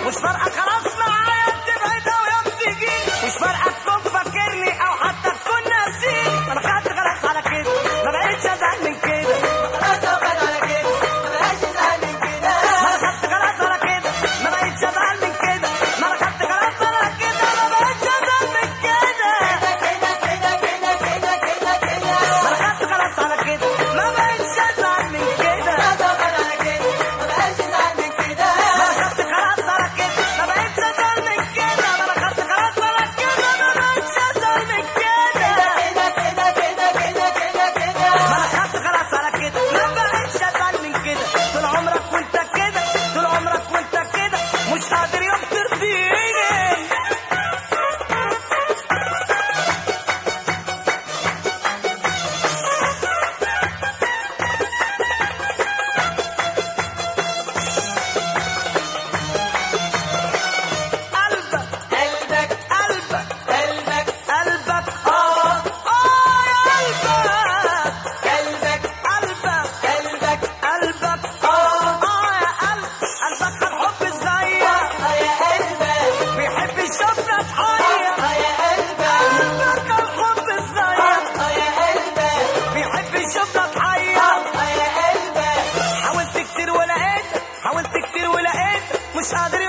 مش فارقه خلاص معايا تبعد او يوم تجي مش فارقه تكون فاكرني او حتى تكون ناسيني انا خدت خلاص على كده ما بقتش ازعل من كده خلاص وخد على كده ما بقاش يزعل من كده ما انا خدت خلاص على كده ما بقتش ازعل من كده ما انا خدت خلاص على كده ما بقتش ازعل من كده كده كده كده كده كده كده ما انا خدت خلاص على كده ما بقتش ازعل من كده خلاص وخد على كده ما بقاش يزعل من كده ما انا خدت خلاص على كده ما بقتش ازعل من كده ما انا خدت خلاص على كده ما بقتش ازعل من كده كده كده كده كده كده كده ما انا خدت خلاص على كده ما بقتش ازعل من كده طول عمرك وانت كده طول عمرك وانت كده مش قادر يوم ترضيني قلبك قلبك قلبك قلبك قلبك اه اه يا قلبك قلبك قلبك قلبك قلبك اه اه يا قلب قلبك الحب ازاي اه يا قلبك بيحب يشوفنا اتحير اه يا قلبك قلبك الحب ازاي اه يا قلبك بيحب يشوفنا اتحير اه يا قلبك حاولت كتير ولقيت حاولت كتير ولقيت مش قادر